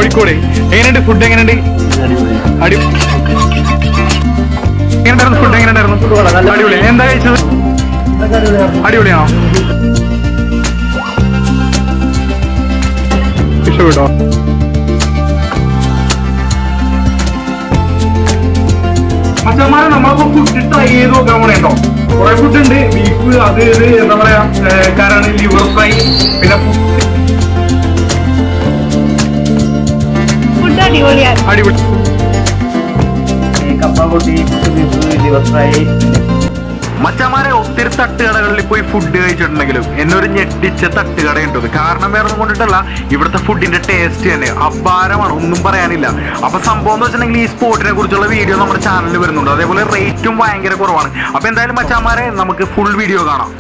കോഴിക്കോട് എങ്ങനെയുണ്ട് ഫുഡ് എങ്ങനെയുണ്ട് അടി എങ്ങനെയുണ്ടായിരുന്നു ഫുഡ് എങ്ങനെയുണ്ടായിരുന്നു അടിപൊളി എന്താ കഴിച്ചത് അടിപൊളിയാണോ ഇഷ്ടപ്പെട്ടോ അച്ഛന്മാരെ നമ്മളിപ്പോ ഫുഡ് ട്രൈ ചെയ്ത് നോക്കാൻ പോണേട്ടോ കുറെ ഫുഡ് ഉണ്ട് ബീഫ് അത് ഇത് എന്താ പറയാ കരണ് ലിവർ ഫ്രൈ പിന്നെ ഫുഡ് അടിപൊളിയാണ് അടിപൊളി കപ്പ പൊട്ടി ബീഫ് ലിവർ ഫ്രൈ മച്ചന്മാരെ ഒത്തിരി തട്ടുകടകളിൽ പോയി ഫുഡ് കഴിച്ചിട്ടുണ്ടെങ്കിലും എന്നെ ഒരു ഞെട്ടിച്ച തട്ടുകടയുണ്ടത് കാരണം വേറെ ഒന്നും കൊണ്ടിട്ടല്ല ഇവിടുത്തെ ഫുഡിന്റെ ടേസ്റ്റ് തന്നെ അപാരമാണ് ഒന്നും പറയാനില്ല അപ്പൊ സംഭവം എന്ന് വെച്ചിട്ടുണ്ടെങ്കിൽ ഈ സ്പോട്ടിനെ കുറിച്ചുള്ള വീഡിയോ നമ്മുടെ ചാനലിൽ വരുന്നുണ്ട് അതേപോലെ റേറ്റും ഭയങ്കര കുറവാണ് അപ്പൊ എന്തായാലും മച്ചന്മാരെ നമുക്ക് ഫുൾ വീഡിയോ കാണാം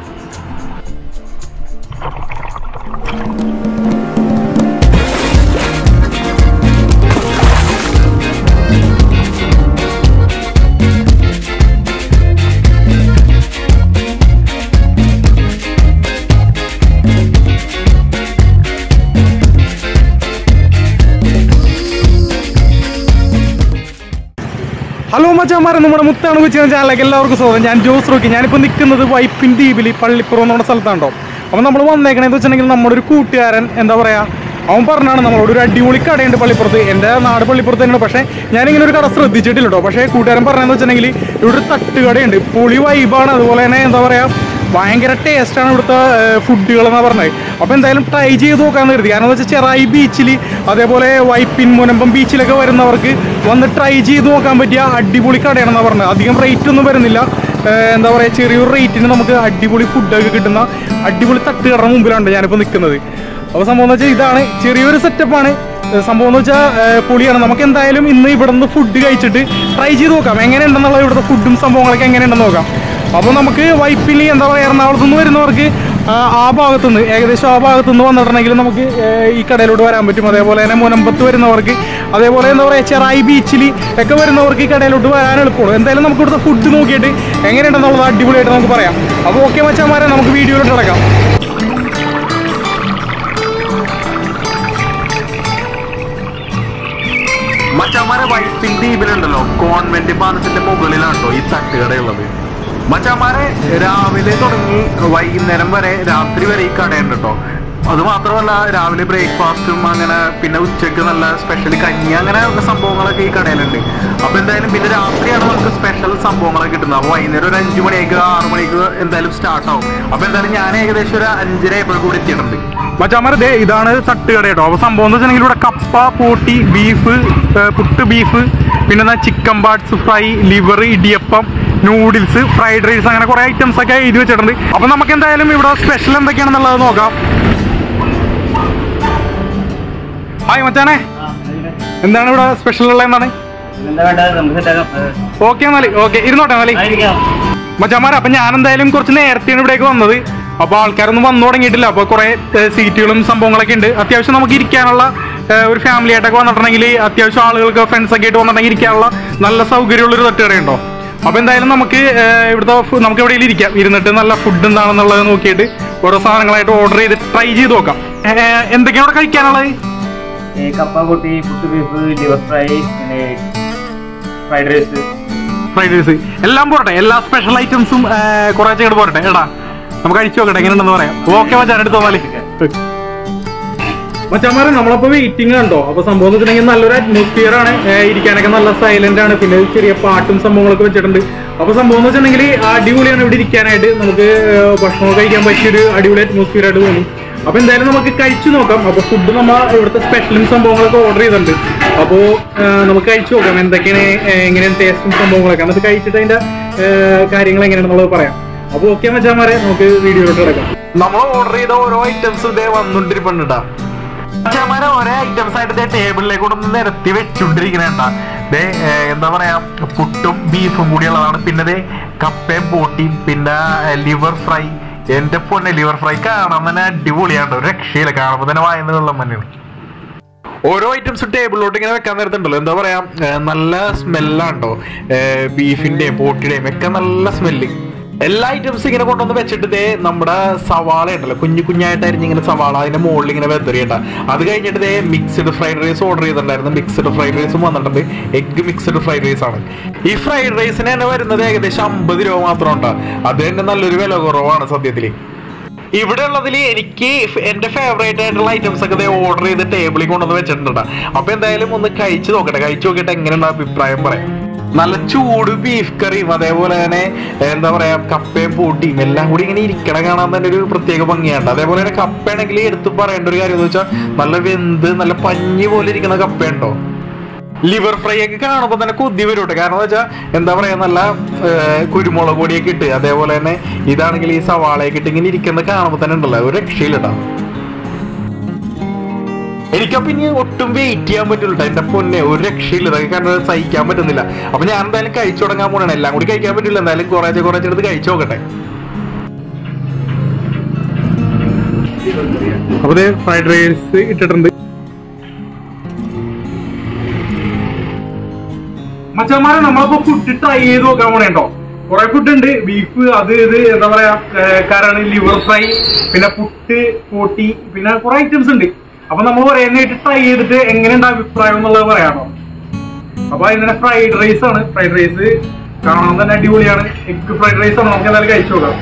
ഹലോ മച്ചാമാരെ നമ്മുടെ മുത്താണ് കൊച്ചി എന്ന ചാനലിലേക്ക് എല്ലാവർക്കും സ്വാഗതം ഞാൻ ജോസ് റോക്കി ഞാനിപ്പോൾ നിൽക്കുന്നത് വൈപ്പിൻ ദ്വീപിൽ പള്ളിപ്പുറം എന്ന് പറഞ്ഞ സ്ഥലത്താണ്ടോ അപ്പോൾ നമ്മൾ വന്നേക്കണേന്ന് വെച്ചിട്ടുണ്ടെങ്കിൽ നമ്മുടെ ഒരു കൂട്ടുകാരൻ എന്താ പറയുക അവൻ പറഞ്ഞാണ് നമ്മളോട് ഒരു അടിപൊളി കടയുണ്ട് പള്ളിപ്പുറത്ത് എൻ്റെ നാട് പള്ളിപ്പുറത്ത് തന്നെയാണ് പക്ഷേ ഞാനിങ്ങനെ ഒരു കട ശ്രദ്ധിച്ചിട്ടില്ല കേട്ടോ പക്ഷേ കൂട്ടുകാരൻ പറഞ്ഞതെന്ന് വെച്ചിട്ടുണ്ടെങ്കിൽ ഇവിടെ ഒരു തട്ടുകടയുണ്ട് പൊളി വൈബാണ് അതുപോലെ തന്നെ എന്താ പറയുക ഭയങ്കര ടേസ്റ്റാണ് ഇവിടുത്തെ ഫുഡുകൾ എന്നാണ് പറഞ്ഞത് അപ്പോൾ എന്തായാലും ട്രൈ ചെയ്ത് നോക്കാമെന്ന് കരുതി കാരണം എന്ന് വെച്ചാൽ ചെറായി ബീച്ചിൽ അതേപോലെ വൈപ്പിൻ മുനമ്പം ബീച്ചിലൊക്കെ വരുന്നവർക്ക് വന്ന് ട്രൈ ചെയ്ത് നോക്കാൻ പറ്റിയ അടിപൊളി കടയാണെന്നാണ് പറഞ്ഞത് അധികം റേറ്റ് ഒന്നും വരുന്നില്ല ഏഹ് എന്താ പറയുക ചെറിയൊരു റേറ്റിന് നമുക്ക് അടിപൊളി ഫുഡൊക്കെ കിട്ടുന്ന അടിപൊളി തട്ടുകടയുടെ മുമ്പിലാണ് ഞാനിപ്പോൾ നിൽക്കുന്നത് അപ്പോൾ സംഭവം എന്ന് വെച്ചാൽ ഇതാണ് ചെറിയൊരു സെറ്റപ്പാണ് സംഭവം എന്ന് വെച്ചാൽ പൊളിയാണ് നമുക്ക് എന്തായാലും ഇന്ന് ഇവിടെ നിന്ന് ഫുഡ് കഴിച്ചിട്ട് ട്രൈ ചെയ്ത് നോക്കാം എങ്ങനെയുണ്ടെന്നുള്ള ഇവിടുത്തെ ഫുഡും സംഭവങ്ങളൊക്കെ എങ്ങനെയുണ്ടെന്ന് നോക്കാം അപ്പോൾ നമുക്ക് വൈപ്പിൽ എന്താ പറയുക എറണാകുളത്ത് നിന്ന് വരുന്നവർക്ക് ആ, ആ ഭാഗത്തുനിന്ന് ഏകദേശം ആ ഭാഗത്തുനിന്ന് വന്നിട്ടുണ്ടെങ്കിൽ നമുക്ക് ഏ, ഈ കടയിലോട്ട് വരാൻ പറ്റും അതേപോലെ തന്നെ മുനമ്പത്ത് വരുന്നവർക്ക് അതേപോലെ എന്താ പറയുക ചെറായി ബീച്ചിൽ ഒക്കെ വരുന്നവർക്ക് ഈ കടയിലോട്ട് വരാൻ എളുപ്പമുള്ളൂ എന്തായാലും നമുക്ക് ഇവിടുത്തെ ഫുഡ് നോക്കിയിട്ട് എങ്ങനെയുണ്ടെന്നുള്ളത് അടിപൊളിയായിട്ട് നമുക്ക് പറയാം അപ്പോൾ ഓക്കെ മച്ചാമാരെ നമുക്ക് വീഡിയോയിലോട്ട് കിടക്കാം മച്ചാമാരെ വൈപ്പിൻ ദ്വീപിലുണ്ടല്ലോ കോൺവെന്റ് പാലത്തിന്റെ മുകളിലാണല്ലോ ഈ തട്ടുകടയുള്ളത് മച്ചാമാരെ രാവിലെ തുടങ്ങി വൈകുന്നേരം വരെ രാത്രി വരെ ഈ കടയുണ്ട് കേട്ടോ അത് മാത്രമല്ല രാവിലെ ബ്രേക്ക്ഫാസ്റ്റും അങ്ങനെ പിന്നെ ഉച്ചക്ക് നല്ല സ്പെഷ്യൽ കഞ്ഞി അങ്ങനെ സംഭവങ്ങളൊക്കെ ഈ കടയിലുണ്ട് അപ്പൊ എന്തായാലും പിന്നെ രാത്രിയാണ് നമുക്ക് സ്പെഷ്യൽ സംഭവങ്ങളൊക്കെ കിട്ടുന്നത് അപ്പൊ വൈകുന്നേരം ഒരു അഞ്ചു മണിക്ക് ആറു മണിക്ക് എന്തായാലും സ്റ്റാർട്ട് ആവും അപ്പൊ എന്തായാലും ഞാൻ ഏകദേശം ഒരു അഞ്ചര ആയപ്പോൾ കൂടി എത്തിയിട്ടുണ്ട് മച്ചാമാരെ ദേ ഇതാണ് തട്ടുകട കേട്ടോ അപ്പൊ സംഭവം എന്ന് വെച്ചിട്ടുണ്ടെങ്കിൽ ഇവിടെ കപ്പ പൂട്ടി ബീഫ് പുട്ട് ബീഫ് പിന്നെ ചിക്കൻ പാർട്സ് ഫ്രൈ ലിവർ ഇടിയപ്പം നൂഡിൽസ് ഫ്രൈഡ് റൈസ് അങ്ങനെ കുറെ ഐറ്റംസ് ഒക്കെ എഴുതി വെച്ചിട്ടുണ്ട് അപ്പൊ നമുക്ക് എന്തായാലും ഇവിടെ സ്പെഷ്യൽ എന്തൊക്കെയാണെന്നുള്ളത് നോക്കാം ഹായ് മച്ചാനെ എന്താണ് ഇവിടെ സ്പെഷ്യൽ ഉള്ളത് എന്താണ് എന്താ വേണ്ട നമുക്ക് സെറ്റാക്കാം ഓക്കെ എന്നാല് ഓക്കെ ഇരുന്നോട്ടെ എന്നാല് ആയിരിക്കാം മച്ചാമാരെ അപ്പൊ ഞാൻ എന്തായാലും കുറച്ച് നേരത്തെയാണ് ഇവിടേക്ക് വന്നത് അപ്പൊ ആൾക്കാരൊന്നും വന്നു തുടങ്ങിയിട്ടില്ല അപ്പൊ കുറെ സീറ്റുകളും സംഭവങ്ങളൊക്കെ ഉണ്ട് അത്യാവശ്യം നമുക്ക് ഇരിക്കാനുള്ള ഏഹ്, ഒരു ഫാമിലി ആയിട്ടൊക്കെ വന്നിട്ടുണ്ടെങ്കിൽ അത്യാവശ്യം ആളുകൾക്ക് ഫ്രണ്ട്സ് ഒക്കെ ആയിട്ട് വന്നിട്ടുണ്ടെങ്കിൽ ഇരിക്കാനുള്ള നല്ല സൗകര്യമുള്ള ഒരു തട്ടുകടയുണ്ടോ അപ്പൊ എന്തായാലും നമുക്ക് ഏഹ്, ഇവിടുത്തെ ഫു- നമുക്ക് എവിടെയെങ്കിലും ഇരിക്കാം ഇരുന്നിട്ട് നല്ല ഫുഡ് എന്താണെന്നുള്ളത് നോക്കിയിട്ട് ഓരോ സാധനങ്ങളായിട്ട് ഓർഡർ ചെയ്ത് ട്രൈ ചെയ്ത് നോക്കാം ഏഹ്, എന്തൊക്കെയാണ് ഇവിടെ കഴിക്കാനുള്ളത് ഈ കപ്പ പൊട്ടി പുട്ട് ബീഫ് ലിവർ ഫ്രൈ പിന്നെ ഫ്രൈഡ് റൈസ് ഫ്രൈഡ് റൈസ് എല്ലാം പോരട്ടെ എല്ലാ സ്പെഷ്യൽ ഐറ്റംസും കുറെ ചെയ്ത് പോരട്ടെ എടാ നമുക്ക് അഴിച്ചു നോക്കട്ടെ എങ്ങനെയുണ്ടെന്ന് പറയാം ഓക്കെ മച്ചാൻ എടുത്തോ മാലി മച്ചാമാരെ നമ്മളപ്പോ വെയിറ്റിംഗ് കണ്ടോ അപ്പൊ സംഭവം എന്ന് വെച്ചിട്ടുണ്ടെങ്കിൽ നല്ലൊരു അറ്റ്മോസ്ഫിയർ ആണ് ഏഹ് ഇരിക്കാനൊക്കെ നല്ല സൈലന്റ് ആണ് പിന്നെ ചെറിയ പാട്ടും സംഭവങ്ങളൊക്കെ വെച്ചിട്ടുണ്ട് അപ്പൊ സംഭവം എന്ന് വെച്ചിട്ടുണ്ടെങ്കിൽ അടിപൊളിയാണ് ഇവിടെ ഇരിക്കാനായിട്ട് നമുക്ക് ഏഹ് ഭക്ഷണം കഴിക്കാൻ പറ്റിയൊരു അടിപൊളി അറ്റ്മോസ്ഫിയർ ആയിട്ട് തോന്നും അപ്പൊ എന്തായാലും നമുക്ക് കഴിച്ചു നോക്കാം അപ്പൊ ഫുഡ് നമ്മൾ ഇവിടുത്തെ സ്പെഷ്യലും സംഭവങ്ങളൊക്കെ ഓർഡർ ചെയ്തിട്ടുണ്ട് അപ്പോ ഏഹ് നമുക്ക് കഴിച്ചു നോക്കാം എന്തൊക്കെയാണ് ഏഹ് എങ്ങനെയാണ് ടേസ്റ്റും സംഭവങ്ങളൊക്കെ എന്നിട്ട് കഴിച്ചിട്ട് അതിന്റെ ഏഹ് കാര്യങ്ങൾ എങ്ങനെയാണെന്നുള്ളത് പറയാം അപ്പൊ ഓക്കെ മച്ചാമാരെ നമുക്ക് വീഡിയോയിലോട്ട് കിടക്കാം നമ്മൾ ഓർഡർ ചെയ്ത ഓരോ ഐറ്റംസും ഇതേ വന്നോണ്ടിരിപ്പുണ്ടാ മച്ചാമാരെ ഒരേ ഐറ്റംസ് ആയിട്ട് ഇതേ ടേബിളിലേക്ക് കൂടെ ഒന്ന് നിരത്തി വെച്ചുകൊണ്ടിരിക്കണേണ്ട ദേ ഏഹ്, എന്താ പറയാ പുട്ടും ബീഫും കൂടി ഉള്ളതാണ് പിന്നെ ദേ കപ്പയും ബോട്ടിയും പിന്നെ ലിവർ ഫ്രൈ എന്റെ പൊന്നെ ലിവർ ഫ്രൈ കാണാൻ തന്നെ അടിപൊളിയാണ് ഒരു രക്ഷയില്ല കാണുമ്പോൾ തന്നെ വായന വെള്ളം തന്നെയാണ് ഓരോ ഐറ്റംസ് ടേബിളിലോട്ട് ഇങ്ങനെ വെക്കാൻ നേരത്തുണ്ടല്ലോ എന്താ പറയാ ഏഹ് നല്ല സ്മെല്ലാണ്ടോ ബീഫിന്റെയും പോട്ടിയുടെയും ഒക്കെ നല്ല സ്മെല്ല് എല്ലാ ഐറ്റംസ് ഇങ്ങനെ കൊണ്ടുവന്ന് വെച്ചിട്ട് ദേ നമ്മുടെ സവാള ഉണ്ടല്ലോ കുഞ്ഞു കുഞ്ഞായിട്ട് അരിഞ്ഞ് ഇങ്ങനെ സവാള അതിന്റെ മുകളിൽ ഇങ്ങനെ വെതറിയിട്ട അത് കഴിഞ്ഞിട്ട് ദേ മിക്സ്ഡ് ഫ്രൈഡ് റൈസ് ഓർഡർ ചെയ്തിട്ടുണ്ടായിരുന്നു മിക്സ്ഡ് ഫ്രൈഡ് റൈസും വന്നിട്ടുണ്ട് എഗ് മിക്സ്ഡ് ഫ്രൈഡ് റൈസ് ആണ് ഈ ഫ്രൈഡ് റൈസിന് തന്നെ വരുന്നത് ഏകദേശം അമ്പത് രൂപ മാത്രം ഉണ്ട് അത് തന്നെ നല്ലൊരു വില കുറവാണ് സത്യത്തിൽ ഇവിടെ ഉള്ളതിൽ എനിക്ക് ഫ് എന്റെ ഫേവറേറ്റ് ആയിട്ടുള്ള ഐറ്റംസ് ഒക്കെ ഓർഡർ ചെയ്ത് ടേബിളിൽ കൊണ്ടുവന്ന് വെച്ചിട്ടുണ്ട് അപ്പൊ എന്തായാലും ഒന്ന് കഴിച്ചു നോക്കട്ടെ കഴിച്ചു നോക്കിയിട്ട് എങ്ങനെയുള്ള അഭിപ്രായം പറയാം നല്ല ചൂട് ബീഫ് കറിയും അതേപോലെ തന്നെ എന്താ പറയാ കപ്പയും പൂട്ടിയും എല്ലാം കൂടി ഇങ്ങനെ ഇരിക്കണ കാണാൻ തന്നെ ഒരു പ്രത്യേക ഭംഗിയാണ് അതേപോലെ തന്നെ കപ്പയാണെങ്കിൽ എടുത്ത് പറയേണ്ട ഒരു കാര്യം എന്ന് വെച്ചാൽ നല്ല വെന്ത് നല്ല പഞ്ഞി പോലെ ഇരിക്കുന്ന കപ്പയുണ്ടോ ലിവർ ഫ്രൈ ഒക്കെ കാണുമ്പോൾ തന്നെ കൊതി വരും കേട്ടോ കാരണം എന്ന് വെച്ചാൽ എന്താ പറയാ നല്ല ഏർ, കുരുമുളക് പൊടിയൊക്കെ ഇട്ട് അതേപോലെ തന്നെ ഇതാണെങ്കിൽ ഈ സവാളയൊക്കെ ഇട്ട് ഇങ്ങനെ ഇരിക്കുന്നത് കാണുമ്പോൾ തന്നെ ഉണ്ടല്ലോ ഒരു രക്ഷയില്ല കേട്ടോ എനിക്കപ്പൊ ഇനി ഒട്ടും വെയിറ്റ് ചെയ്യാൻ പറ്റില്ല എന്റെ പൊന്നെ ഒരു രക്ഷയില്ല ഇതൊക്കെ കാരണം സഹിക്കാൻ പറ്റുന്നില്ല അപ്പൊ ഞാൻ എന്തായാലും കഴിച്ചു തുടങ്ങാൻ പോണേ എല്ലാം കൂടി കഴിക്കാൻ പറ്റില്ല എന്തായാലും കുറേശ്ശെ കുറേശ്ശെ എടുത്ത് കഴിച്ചു നോക്കട്ടെ അപ്പൊ ഫ്രൈഡ് റൈസ് ഇട്ടിട്ടുണ്ട് മച്ചന്മാരെ നമ്മളിപ്പോ ഫുഡ് ട്രൈ ചെയ്ത് നോക്കാൻ പോണേട്ടോ കുറെ ഫുഡ് ഉണ്ട് ബീഫ് അത് ഇത് എന്താ പറയാ ഏർ കരണ് ലിവർ ഫ്രൈ പിന്നെ പുട്ട് പോട്ടി പിന്നെ കുറെ ഐറ്റംസ് ഉണ്ട് അപ്പൊ നമ്മൾ പറയുന്നതായിട്ട് ട്രൈ ചെയ്തിട്ട് എങ്ങനെയുണ്ട് അഭിപ്രായം എന്നുള്ളത് പറയാമോ അപ്പൊ അതിന്റെ ഫ്രൈഡ് റൈസ് ആണ് ഫ്രൈഡ് റൈസ് കാണാൻ തന്നെ അടിപൊളിയാണ് എഗ് ഫ്രൈഡ് റൈസ് ആണ് നമുക്ക് എന്തായാലും കഴിച്ചു നോക്കാം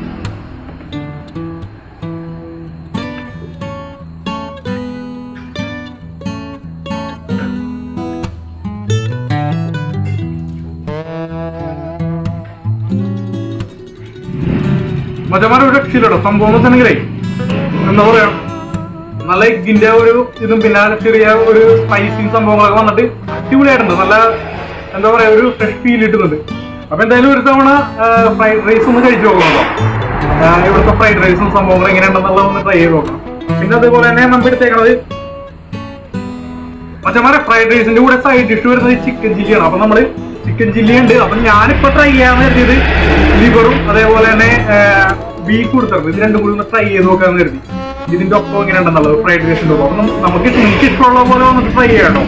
മറ്റന്മാരെ ഒരു രക്ഷയില്ലട്ടോ സംഭവം എന്ന് വെച്ചിട്ടുണ്ടെങ്കിലേ എന്താ പറയാ നല്ല എഗ്ഗിന്റെ ഒരു ഇതും പിന്നെ ചെറിയ ഒരു സ്പൈസിങ് സംഭവങ്ങളൊക്കെ വന്നിട്ട് അടിപൊളിയായിട്ടുണ്ട് നല്ല എന്താ പറയാ ഒരു ഫ്രഷ് ഫീൽ കിട്ടുന്നുണ്ട് അപ്പൊ എന്തായാലും ഒരു തവണ ഫ്രൈഡ് റൈസ് ഒന്ന് കഴിച്ചു നോക്കണല്ലോ ഇവിടുത്തെ ഫ്രൈഡ് റൈസും സംഭവങ്ങളും എങ്ങനെയുണ്ടെന്നുള്ളത് ഒന്ന് ട്രൈ ചെയ്ത് നോക്കണം പിന്നെ അതേപോലെ തന്നെ നമുക്ക് എടുത്തേക്കണത് മറ്റന്മാരെ ഫ്രൈഡ് റൈസിന്റെ കൂടെ സൈഡ് ഡിഷ് വരുന്നത് ചിക്കൻ ചില്ലിയാണ് അപ്പൊ നമ്മള് ചിക്കൻ ചില്ലി ഉണ്ട് അപ്പൊ ഞാനിപ്പോ ട്രൈ ചെയ്യാന്ന് കരുതിയത് ലിവറും അതേപോലെ തന്നെ ബീഫ് കൊടുത്തിട്ടുണ്ട് ഇത് രണ്ടും കൂടി ഒന്ന് ട്രൈ ചെയ്ത് നോക്കാന്ന് കരുതി ഇതിന്റെ ഒപ്പം എങ്ങനെ ഉണ്ടെന്നുള്ളത് ഫ്രൈഡ് റൈസിന്റെ ഒപ്പം അപ്പൊ നം- നമുക്ക് എനിക്ക് ഇഷ്ടമുള്ള പോലെ വന്നിട്ട് ട്രൈ ചെയ്യാട്ടോ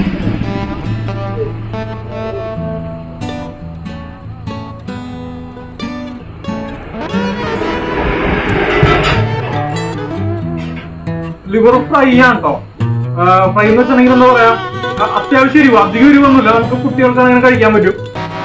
ലിവർ ഫ്രൈ ആണ് കേട്ടോ ഫ്രൈ എന്ന് വെച്ചിട്ടുണ്ടെങ്കിൽ എന്താ പറയാ അ- അത്യാവശ്യം എരിവ് അധികം എരിവൊന്നുമില്ല നമുക്ക് കുട്ടികൾക്ക് അങ്ങനെ കഴിക്കാൻ പറ്റും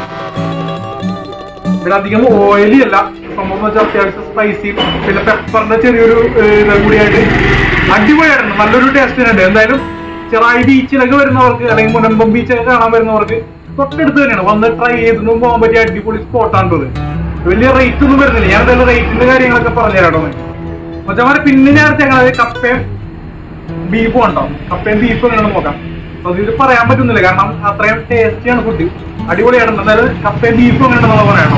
ഇവിടെ അധികം ഓയിലി അല്ല സംഭവം എന്ന് വെച്ചാൽ അത്യാവശ്യം സ്പൈസി പിന്നെ പെപ്പറിന്റെ ചെറിയൊരു ഏഹ്, ഇത് കൂടിയായിട്ട് അടിപൊളിയായിട്ടുണ്ട് നല്ലൊരു ടേസ്റ്റ് ഉണ്ട് എന്തായാലും ചെറായി ബീച്ചിലൊക്കെ വരുന്നവർക്ക് അല്ലെങ്കിൽ മുനമ്പം ബീച്ചൊക്കെ കാണാൻ വരുന്നവർക്ക് തൊട്ടടുത്ത് തന്നെയാണ് വന്ന് ട്രൈ ചെയ്തൊന്നും പോകാൻ പറ്റിയ അടിപൊളി സ്പോട്ടാണത് വലിയ റേറ്റ് ഒന്നും വരുന്നില്ല ഞാൻ എന്തായാലും റേറ്റിന്റെ കാര്യങ്ങളൊക്കെ പറഞ്ഞുതരാട്ടോ മറ്റേ പിന്നെ ഞാൻ ഞങ്ങളത് കപ്പയും ബീഫും ഉണ്ടോ കപ്പയും ബീഫും എങ്ങനെയാണെന്ന് നോക്കാം അപ്പൊ ഇത് പറയാൻ പറ്റുന്നില്ല കാരണം അത്രയും ടേസ്റ്റിയാണ് ഫുഡ് അടിപൊളിയാണ് എന്തായാലും കപ്പയും ബീഫും എങ്ങനെയാണെന്നുള്ള പറയണോ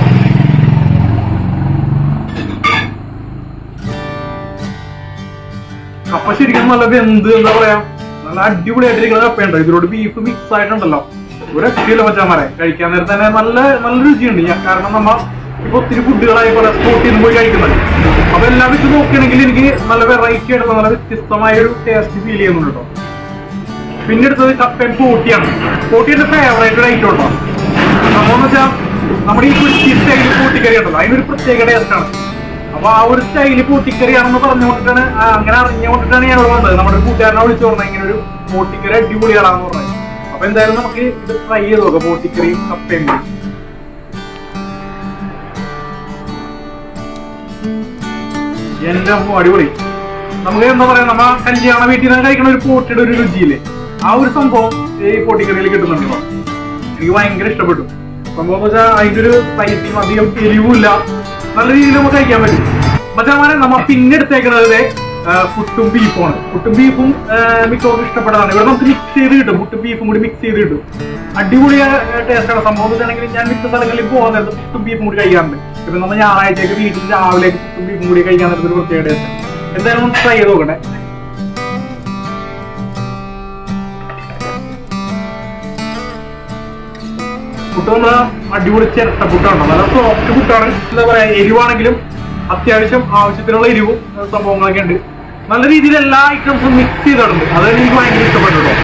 കപ്പ ശരിക്കും നല്ല വെന്ത് എന്താ പറയാ നല്ല അടിപൊളിയായിട്ടിരിക്കുന്ന കപ്പയുണ്ടോ ഇതിലോട് ബീഫ് മിക്സ് ആയിട്ടുണ്ടല്ലോ ഒരു രക്ഷയില്ല മച്ചാമാരെ കഴിക്കാൻ നേരം തന്നെ നല്ല നല്ല രുചിയുണ്ട് ഞാൻ- കാരണം നമ്മ ഇപ്പൊ ഒത്തിരി ഫുഡുകളായി പല സ്പോട്ടിൽ നിന്ന് പോയി കഴിക്കുന്നത് അപ്പൊ എല്ലാം വെച്ച് നോക്കുകയാണെങ്കിൽ എനിക്ക് നല്ല വെറൈറ്റി ആയിട്ടുള്ള നല്ല വ്യത്യസ്തമായ ഒരു ടേസ്റ്റ് ഫീൽ ചെയ്യുന്നുണ്ട് കേട്ടോ പിന്നെ എടുത്തത് കപ്പയും പോട്ടിയാണ് പോട്ടി എന്റെ ഫേവറേറ്റ് ഐറ്റം കേട്ടോ സംഭവം എന്ന് വെച്ചാൽ നമ്മുടെ ഈ കൊച്ചി സ്റ്റൈൽ പൂട്ടിക്കറി ഉണ്ടല്ലോ അതിനൊരു പ്രത്യേക ടേസ്റ്റ് ആണ് അപ്പൊ ആ ഒരു സ്റ്റൈല് പൂട്ടിക്കറിയാണെന്ന് പറഞ്ഞുകൊണ്ടിട്ടാണ് ആ, അങ്ങനെ അറിഞ്ഞുകൊണ്ടിട്ടാണ് ഞാൻ ഇവിടെ വന്നത് നമ്മുടെ ഒരു കൂട്ടുകാരനെ വിളിച്ചു പറഞ്ഞത് ഇങ്ങനെ ഒരു പൂട്ടിക്കറി അടിപൊളിയാണെന്ന് പറഞ്ഞത് അപ്പൊ എന്തായാലും നമുക്ക് ഇത് ട്രൈ ചെയ്ത് നോക്കാം പൂട്ടിക്കറിയും കപ്പയും കൂടി എന്റെ അമ്മോ അടിപൊളി നമുക്ക് എന്താ പറയാ നമ്മ കല്യാണ വീട്ടിൽ നിന്ന് കഴിക്കണ ഒരു പോട്ടിയുടെ ഒരു രുചിയില്ലേ ആ ഒരു സംഭവം ഈ പൊട്ടിക്കറിയിൽ കിട്ടുന്നുണ്ടോ എനിക്ക് ഭയങ്കര ഇഷ്ടപ്പെട്ടു സംഭവം എന്ന് വെച്ചാൽ അതിന്റെ ഒരു സ്പൈസിയും അധികം എരിവുമില്ല നല്ല രീതിയിൽ നമുക്ക് കഴിക്കാൻ പറ്റും മറ്റേ നമ്മ പിന്നെ എടുത്തേക്കുന്നത് ആ, പുട്ടും ബീഫുമാണ് പുട്ടും ബീഫും ആ, മിക്കവർക്കും ഇഷ്ടപ്പെട്ടതാണ് ഇവിടെ നമുക്ക് മിക്സ് ചെയ്ത് കിട്ടും പുട്ടും ബീഫും കൂടി മിക്സ് ചെയ്ത് കിട്ടും അടിപൊളി ടേസ്റ്റാണ് സംഭവം എന്ന് വെച്ചാണെങ്കിൽ ഞാൻ മിക്ക സ്ഥലങ്ങളിൽ പോകാൻ നേരത്ത് പുട്ടും ബീഫും കൂടി കഴിക്കാറുണ്ട് ഇപ്പൊ നമ്മൾ ഞായറാഴ്ചയൊക്കെ വീട്ടിൽ രാവിലെ പുട്ടും ബീഫും കൂടി കഴിക്കാൻ നേരത്തെ ഒരു പ്രത്യേക ടേസ്റ്റ് എന്തായാലും ഒന്ന് ട്രൈ ചെയ്ത് നോക്കട്ടെ പുട്ട് നമ്മള് അടിപൊളി ചിരട്ട പുട്ടാണ് നല്ല സോഫ്റ്റ് പുട്ടാണ് എന്താ പറയാ എരിവാണെങ്കിലും അത്യാവശ്യം ആവശ്യത്തിനുള്ള എരിവും ഏഹ്, സംഭവങ്ങളൊക്കെ ഉണ്ട് നല്ല രീതിയിൽ എല്ലാ ഐറ്റംസും മിക്സ് ചെയ്തിട്ടുണ്ട് അത് എനിക്ക് ഭയങ്കര ഇഷ്ടപ്പെട്ടു കേട്ടോ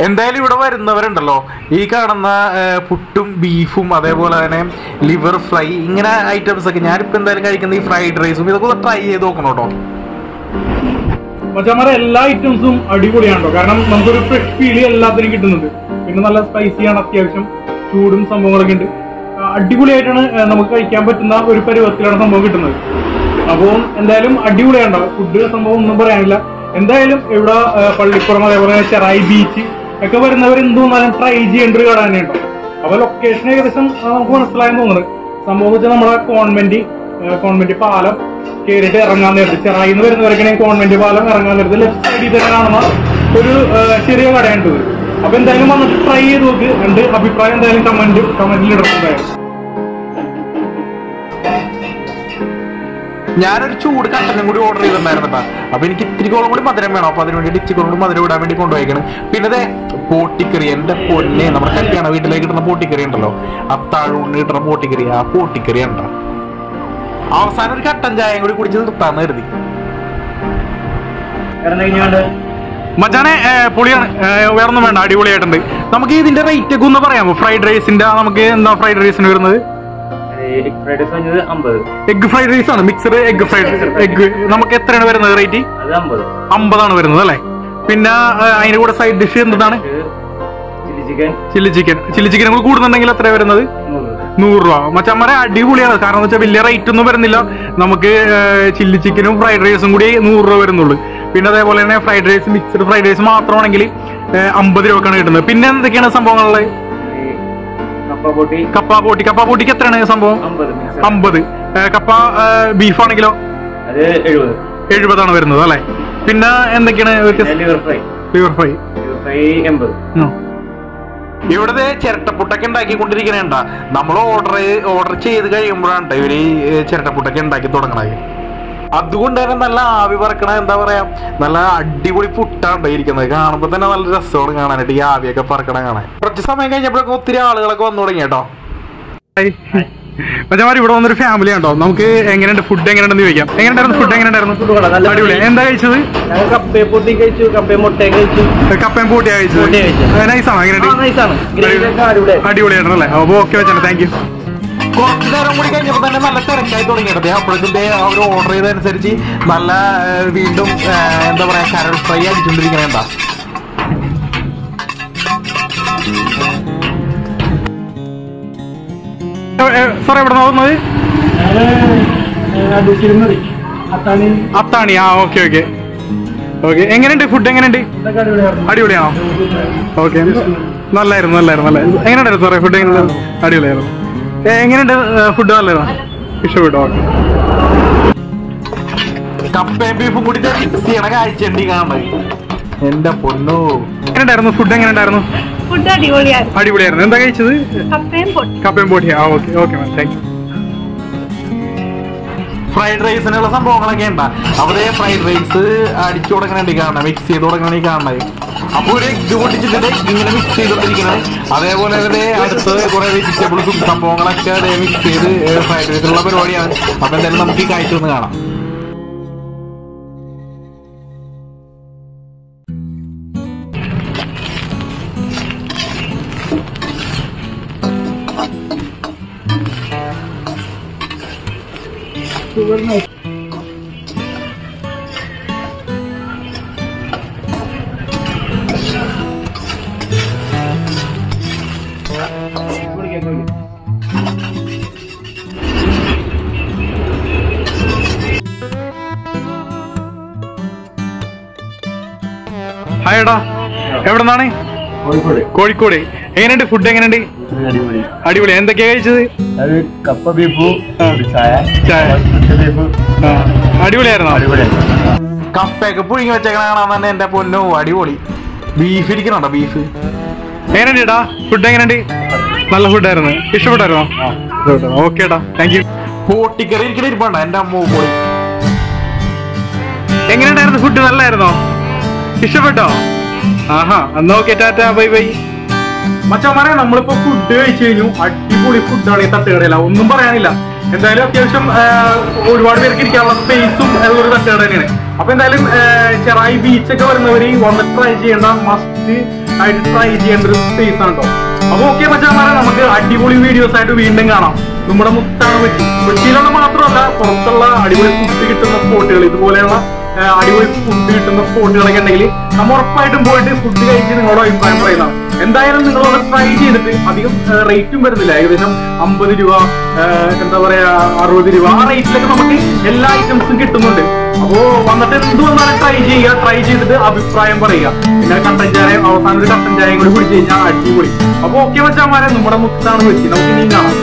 എന്തായാലും ഇവിടെ വരുന്നവരുണ്ടല്ലോ ഈ കാണുന്ന ആ, പുട്ടും ബീഫും അതേപോലെ തന്നെ ലിവർ ഫ്രൈ ഇങ്ങനെ ഐറ്റംസ് ഒക്കെ ഞാനിപ്പോ എന്തായാലും കഴിക്കുന്ന ഈ ഫ്രൈഡ് റൈസും ഇതൊക്കെ ഒന്ന് ട്രൈ ചെയ്ത് നോക്കണം കേട്ടോ മച്ചാമാരെ എല്ലാ ഐറ്റംസും അടിപൊളിയാണോ കാരണം നമുക്കൊരു ഫ്രഷ് ഫീല് എല്ലാത്തിനും കിട്ടുന്നുണ്ട് പിന്നെ നല്ല സ്പൈസിയാണ് അത്യാവശ്യം ചൂടും സംഭവങ്ങളൊക്കെ ഉണ്ട് ആ, അടിപൊളിയായിട്ടാണ് ആ, നമുക്ക് കഴിക്കാൻ പറ്റുന്ന ഒരു പരുവത്തിലാണ് സംഭവം കിട്ടുന്നത് അപ്പോൾ എന്തായാലും അടിപൊളിയാണ്ടോ ഫുഡ് സംഭവം ഒന്നും പറയാനില്ല എന്തായാലും ഇവിടെ ആ, പള്ളിപ്പുറം അതേപോലെ ചെറായി ബീച്ച് ഒക്കെ വരുന്നവർ എന്തുവന്നാലും ട്രൈ ചെയ്യേണ്ട ഒരു കട തന്നെയുണ്ടോ അപ്പൊ ലൊക്കേഷൻ ഏകദേശം ആ, നമുക്ക് മനസ്സിലായെന്ന് തോന്നുന്നത് സംഭവം എന്ന് വെച്ചാൽ നമ്മുടെ കോൺവെന്റ് കോൺവെന്റ് പാലം കയറിയിട്ട് ഇറങ്ങാൻ നേരത്ത് ചെറായി നിന്ന് വരുന്നവരൊക്കെ കോൺവെന്റ് പാലം ഇറങ്ങാൻ നേരത്ത് ലെഫ്റ്റ് സൈഡിൽ തന്നെ കാണുന്ന ഒരു ആ, ചെറിയ കടയുണ്ട് ഇത്. അപ്പൊ എന്തായാലും വന്നിട്ട് ട്രൈ ചെയ്ത് നോക്ക് എന്റെ അഭിപ്രായം എന്തായാലും കമന്റ് കമന്റിൽ ഇടുന്നുണ്ടായിരുന്നു ഞാനൊരു ചൂട് കട്ടനും കൂടി ഓർഡർ ചെയ്തിട്ടുണ്ടായിരുന്നട്ടാ അപ്പൊ എനിക്ക് ഇത്തിരി കോളം കൂടി മധുരം വേണം അപ്പൊ അതിന് വേണ്ടി ഇച്ചിരി കോളം കൂടി മധുരം ഇടാൻ വേണ്ടി കൊണ്ടുപോയിക്കണം പിന്നെ ദേ പോട്ടിക്കറി എന്റെ പൊന്നെ നമ്മുടെ കല്യാണ വീട്ടിലേക്ക് കിട്ടുന്ന പോട്ടിക്കറി ഉണ്ടല്ലോ അത്താഴൂണ് കിട്ടുന്ന പോട്ടിക്കറി ആ പോട്ടിക്കറി ഉണ്ടോ അവസാനം ഒരു കട്ടൻ ചായയും കൂടി കുടിച്ച് നിർത്താന്ന് കരുതി വേറെ എന്തെങ്കിലും മച്ചാനെ ഏ, പൊളിയാണ് ഏ, വേറൊന്നും വേണ്ട അടിപൊളിയായിട്ടുണ്ട് നമുക്ക് ഇതിന്റെ റേറ്റ് ഒക്കെ ഒന്ന് പറയാമോ ഫ്രൈഡ് റൈസിന്റെ നമുക്ക് എന്താ ഫ്രൈഡ് റൈസിന് വരുന്നത് എഗ് ഫ്രൈഡ് റൈസ് പറഞ്ഞത് അമ്പത് എഗ് ഫ്രൈഡ് റൈസ് ആണ് മിക്സഡ് എഗ് ഫ്രൈഡ് എഗ് നമുക്ക് എത്രയാണ് വരുന്നത് റേറ്റ് അത് അമ്പത് അമ്പതാണ് വരുന്നത് അല്ലേ പിന്നെ ഏ, അതിന്റെ കൂടെ സൈഡ് ഡിഷ് എന്താണ് chilli chicken chilli chicken chilli chicken കൂടി കൂടുന്നുണ്ടെങ്കിൽ എത്ര വരുന്നത് നൂറ് നൂറ് രൂപ മച്ചമ്മരെ അടിപൊളിയാണ് കാരണം എന്ന് വെച്ചാൽ വലിയ റേറ്റ് ഒന്നും വരുന്നില്ല നമുക്ക് ചില്ലി ചിക്കനും ഫ്രൈഡ് റൈസും കൂടി നൂറ് രൂപ വരുന്നുള്ളൂ പിന്നെ അതേപോലെ തന്നെ fried rice mixed fried rice മാത്രമാണെങ്കിൽ അമ്പത് രൂപക്കാണ് കിട്ടുന്നത് പിന്നെ എന്തൊക്കെയാണ് സംഭവങ്ങളുള്ളത് ഈ കപ്പ പൊട്ടി കപ്പ പോട്ടി കപ്പ പോട്ടിക്ക് എത്രയാണ് സംഭവം അമ്പത് മിക്സ് അമ്പത് കപ്പ ബീഫ് ആണെങ്കിലോ അത് എഴുപത് എഴുപതാണ് വരുന്നത് അല്ലേ പിന്നെ എന്തൊക്കെയാണ് വ്യത്യസ്ത liver fry liver fry liver fry എൺപത് ഇവിടുത്തെ ചിരട്ടപ്പുട്ടൊക്കെ ഉണ്ടാക്കിക്കൊണ്ടിരിക്കണേണ്ട നമ്മൾ ഓർഡർ ഓർഡർ ചെയ്ത് കഴിയുമ്പോഴാണ് ട്ടോ ഇവര് ഈ ചിരട്ടപ്പുട്ടൊക്കെ ഉണ്ടാക്കി തുടങ്ങണത് അതുകൊണ്ട് തന്നെ നല്ല ആവി പറക്കണ എന്താ പറയാ നല്ല അടിപൊളി പുട്ടാണ് ഇരിക്കുന്നത് കാണുമ്പോ തന്നെ നല്ല രസമാണ് കാണാനായിട്ട് ഈ ആവിയൊക്കെ പറക്കണ കാണാൻ കുറച്ച് സമയം കഴിഞ്ഞപ്പോഴൊക്കെ ഒത്തിരി ആളുകളൊക്കെ വന്നു തുടങ്ങി കേട്ടോ മറ്റേ ഇവിടെ വന്നൊരു ഫാമിലി ഉണ്ടോ നമുക്ക് എങ്ങനെയുണ്ട് ഫുഡ് എങ്ങനെയുണ്ടെന്ന് ചോദിക്കാം എങ്ങനെയുണ്ടായിരുന്നു ഫുഡ് എങ്ങനെയുണ്ടായിരുന്നു അടിപൊളി എന്താ കഴിച്ചത് ഞങ്ങൾ കപ്പയെ പൊട്ടി കഴിച്ചു കപ്പയെ മുട്ടയെ കഴിച്ചു കപ്പയും പൂട്ടിയാ കഴിച്ചത് പൂട്ടിയാ കഴിച്ചത്. നൈസാണോ എങ്ങനെയുണ്ട് നൈസാണ് ഗ്രേവിയൊക്കെ അടിപൊളി അടിപൊളിയായിരുന്നല്ലേ അപ്പൊ ഓക്കെ വെച്ചാണ് താങ്ക് യു കുറച്ചു നേരം കൂടി കഴിഞ്ഞപ്പോൾ തന്നെ നല്ല തിരക്കായി തുടങ്ങിയിട്ടത് അപ്പോഴേക്കും ദേ അവർ ഓർഡർ ചെയ്തതനുസരിച്ച് നല്ല ഏർ, വീണ്ടും ഏർ, എന്താ പറയാ കരൾ ഫ്രൈ അടിച്ചോണ്ടിരിക്കണ എന്താ സാർ എവിടെ വന്നത് അത്താണി ആ ഓക്കെ ഓക്കെ ഓക്കെ എങ്ങനെയുണ്ട് ഫുഡ് എങ്ങനെയുണ്ട് അടിപൊളിയാണോ ഓക്കെ നല്ലായിരുന്നു നല്ലായിരുന്നു നല്ലായിരുന്നു എങ്ങനെയുണ്ടായിരുന്നു സാറേ ഫുഡ് എങ്ങനെയുണ്ടായിരുന്നു അടിപൊളിയായിരുന്നു ഏ, എങ്ങനെയുണ്ട് ഫുഡ് നല്ലായിരുന്നു ഇഷ്ടപ്പെട്ടു ഓക്കെ കപ്പയും ബീഫും കൂടി മിക്സ് ചെയ്യണ കാഴ്ചയുണ്ട് ഈ കാണുന്നത് എന്റെ പൊന്നോ എങ്ങനെയുണ്ടായിരുന്നു ഫുഡ് എങ്ങനെയുണ്ടായിരുന്നു ഫുഡ് അടിപൊളിയായിരുന്നു അടിപൊളിയായിരുന്നു എന്താ കഴിച്ചത് കപ്പയും പൊട്ടി കപ്പയും പൊടി ആ okay okay ma'am thank you fried റൈസിനുള്ള സംഭവങ്ങളൊക്കെ ഉണ്ടാ അവിടെ ഫ്രൈഡ് റൈസ് അടിച്ചു തുടങ്ങണേ കാണണം മിക്സ് ചെയ്ത് തുടങ്ങണേ കാണണത് അപ്പൊ ഒരു എഗ് പൊട്ടിച്ചിട്ട് ഇങ്ങനെ മിക്സ് ചെയ്തോണ്ടിരിക്കണത് അതേപോലെ തന്നെ അടുത്ത് കുറെ വെജിറ്റബിൾസും സംഭവങ്ങളൊക്കെ മിക്സ് ചെയ്ത് ഫ്രൈഡ് റൈസിലുള്ള പരിപാടിയാണ് അപ്പൊ എന്തായാലും നമുക്ക് ഈ കാഴ്ച ഒന്ന് കാണാം ഹായ് എടാ എവിടെ നിന്നാണ് കോഴിക്കോട് കോഴിക്കോട് എങ്ങനെയുണ്ട് ഫുഡ് എങ്ങനെയുണ്ട് അടിപൊളി അടിപൊളി എന്തൊക്കെയാ കഴിച്ചത് അത് കപ്പ ബീഫ് ആ. ചായ ചായ. ബീഫ് ആ, അടിപൊളിയായിരുന്നോ അടിപൊളി കപ്പയൊക്കെ പുഴുങ്ങി വെച്ചേക്കണ കാണാൻ തന്നെ എന്റെ പൊന്നോ അടിപൊളി ബീഫ് ഇരിക്കണുണ്ടോ ബീഫ് എങ്ങനെയുണ്ട് ഏട്ടാ ഫുഡ് എങ്ങനെയുണ്ട് നല്ല ഫുഡായിരുന്നു ഇഷ്ടപ്പെട്ടായിരുന്നോ ഓക്കെ ഏട്ടാ താങ്ക് യു പോട്ടിക്കറി ഇരിക്കണ ഇരിപ്പണ്ട എന്റെ അമ്മ പോയി എങ്ങനെയുണ്ടായിരുന്നു ഫുഡ് നല്ലായിരുന്നോ ഇഷ്ടപ്പെട്ടോ ആഹാ എന്നാ ഓക്കെ ടാറ്റാ ബൈ ബൈ മച്ചന്മാരെ നമ്മളിപ്പോ ഫുഡ് കഴിച്ചു കഴിഞ്ഞു അടിപൊളി ഫുഡാണ് ഈ തട്ടുകടയില ഒന്നും പറയാനില്ല എന്തായാലും അത്യാവശ്യം ആ, ഒരുപാട് പേർക്ക് ഇരിക്കാനുള്ള സ്പേസും ഉള്ളൊരു തട്ടുകട തന്നെയാണ് അപ്പൊ എന്തായാലും ആ, ചെറായി ബീച്ചൊക്കെ വരുന്നവര് വന്ന് ട്രൈ ചെയ്യേണ്ട മസ്റ്റ് ആയിട്ട് ട്രൈ ചെയ്യേണ്ട ഒരു സ്പേസ് ആണ് കേട്ടോ അപ്പൊ ഓക്കെ മച്ചാമാരെ നമുക്ക് അടിപൊളി വീഡിയോസ് ആയിട്ട് വീണ്ടും കാണാം നമ്മുടെ മുത്താണ് വെച്ചു കൊച്ചിയിലുള്ള മാത്രമല്ല പുറത്തുള്ള അടിപൊളി ഫുഡ് കിട്ടുന്ന സ്പോട്ടുകൾ ഇതുപോലെയുള്ള ആ, അടിപൊളി ഫുഡ് കിട്ടുന്ന സ്പോട്ടുകളൊക്കെ ഉണ്ടെങ്കിൽ നമ്മൾ ഉറപ്പായിട്ടും പോയിട്ട് ഫുഡ് കഴിച്ച് നിങ്ങളുടെ അഭിപ്രായം പറയുന്നതാണ് എന്തായാലും നിങ്ങളോട് ട്രൈ ചെയ്തിട്ട് അധികം റേറ്റും വരുന്നില്ല ഏകദേശം അമ്പത് രൂപ ആ, എന്താ പറയാ അറുപത് രൂപ ആ റേറ്റിലൊക്കെ നമുക്ക് എല്ലാ ഐറ്റംസും കിട്ടുന്നുണ്ട് അപ്പോ വന്നിട്ട് എന്ത് വന്നാലും ട്രൈ ചെയ്യുക ട്രൈ ചെയ്തിട്ട് അഭിപ്രായം പറയുക പിന്നെ കട്ടൻ ചായ അവസാനം ഒരു കട്ടൻ ചായയും കൂടി കുടിച്ച് കഴിഞ്ഞാൽ അടിപൊളി അപ്പൊ ഓക്കെ വെച്ചാൽ നമ്മുടെ മുത്താണ് വെച്ച് നമുക്ക് ഇനിയും കാണാം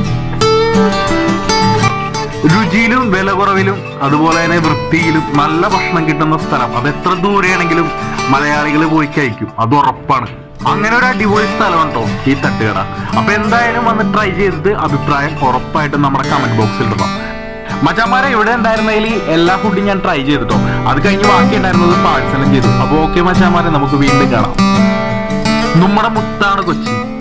രുചിയിലും വില കുറവിലും അതുപോലെ തന്നെ വൃത്തിയിലും നല്ല ഭക്ഷണം കിട്ടുന്ന സ്ഥലം അത് എത്ര ദൂരെയാണെങ്കിലും മലയാളികൾ പോയി കഴിക്കും അത് ഉറപ്പാണ് അങ്ങനെ ഒരു അടിപൊളി സ്ഥലമാണ് കേട്ടോ ഈ തട്ടുകട അപ്പൊ എന്തായാലും വന്ന് ട്രൈ ചെയ്തിട്ട് അഭിപ്രായം ഉറപ്പായിട്ടും നമ്മുടെ കമന്റ് ബോക്സിൽ ഇടണം മച്ചാമാരെ ഇവിടെ ഉണ്ടായിരുന്നതിൽ എല്ലാ ഫുഡും ഞാൻ ട്രൈ ചെയ്തിട്ടോ അത് കഴിഞ്ഞ് ബാക്കി ഉണ്ടായിരുന്നത് പാഴ്സലും ചെയ്തു അപ്പൊ ഓക്കെ മച്ചാമാരെ നമുക്ക് വീണ്ടും കാണാം നമ്മുടെ മുത്താണ് കൊച്ചി